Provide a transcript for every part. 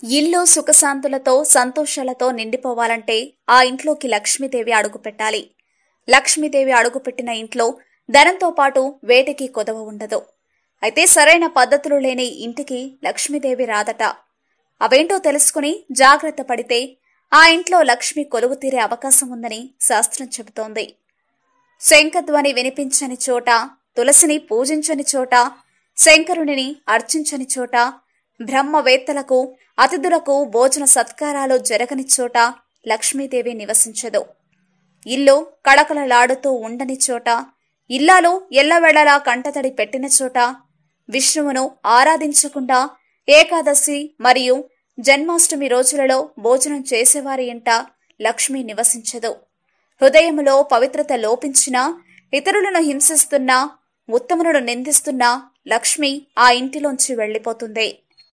ఇల్లు సుఖశాంతులతో సంతోషాలతో నిండిపోవాలంటే ఆ ఇంట్లోకి లక్ష్మీదేవి అడుగుపెట్టాలి లక్ష్మీదేవి అడుగుపెట్టిన ఇంట్లో ధనంతో పాటు వేటికి కొదవ ఉండదు అయితే సరైన పద్ధతులు లేని ఇంటికి లక్ష్మీదేవి రాదట అవేంటో తెలుసుకుని జాగ్రత్త పడితే ఆ ఇంట్లో లక్ష్మి కొలువు తీరే అవకాశం ఉందని శాస్త్రం చెబుతోంది శంఖధ్వని వినిపించని చోట తులసిని పూజించని చోట శంకరునిని అర్చించని చోట బ్రహ్మవేత్తలకు అతిథులకు భోజన సత్కారాలు జరగని చోట లక్ష్మీదేవి నివసించదు ఇల్లు కళకళలాడుతూ ఉండని చోట ఇల్లాలు ఎల్లవేళలా కంటతడి పెట్టిన చోట విష్ణువును ఆరాధించకుండా ఏకాదశి మరియు జన్మాష్టమి రోజులలో భోజనం చేసేవారి ఇంట లక్ష్మి నివసించదు హృదయములో పవిత్రత లోపించినా ఇతరులను హింసిస్తున్నా ఉత్తములను నిందిస్తున్నా లక్ష్మి ఆ ఇంటిలోంచి వెళ్లిపోతుంది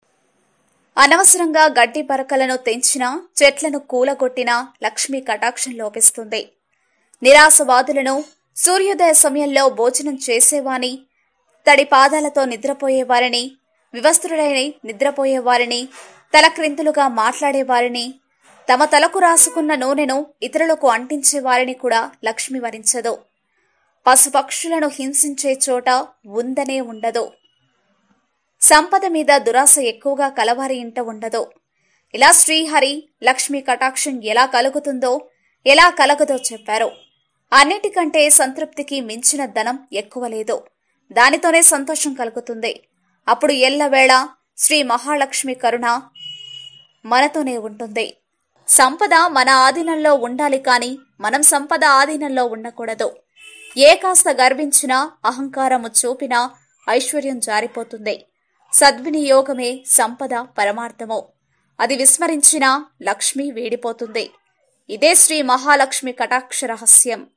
అనవసరంగా గడ్డి పరకలను తెంచినా చెట్లను కూలగొట్టినా లక్ష్మి కటాక్షం లోపిస్తుంది నిరాశవాదులను సూర్యోదయ సమయంలో భోజనం చేసేవాని తడి పాదాలతో నిద్రపోయేవారిని వివస్త్రులైన నిద్రపోయేవారిని తలక్రింతులుగా మాట్లాడేవారిని తమ తలకు రాసుకున్న నూనెను ఇతరులకు అంటించే వారిని కూడా లక్ష్మి వరించదు పశుపక్షులను హింసించే చోట ఉందనే ఉండదు సంపద మీద దురాశ ఎక్కువగా కలవారి ఇంట ఉండదు ఇలా శ్రీహరి లక్ష్మీ కటాక్షం ఎలా కలుగుతుందో ఎలా కలగదో చెప్పారు అన్నిటికంటే సంతృప్తికి మించిన ధనం ఎక్కువ లేదు దానితోనే సంతోషం కలుగుతుంది అప్పుడు ఎల్లవేళ శ్రీ మహాలక్ష్మి కరుణ మనతోనే ఉంటుంది సంపద మన ఆధీనంలో ఉండాలి కాని మనం సంపద ఆధీనంలో ఉండకూడదు ఏ కాస్త గర్వించినా అహంకారము చూపినా ఐశ్వర్యం జారిపోతుంది సద్వినియోగమే సంపద పరమార్థము అది విస్మరించినా లక్ష్మి వీడిపోతుంది ఇదే శ్రీ మహాలక్ష్మి కటాక్ష రహస్యం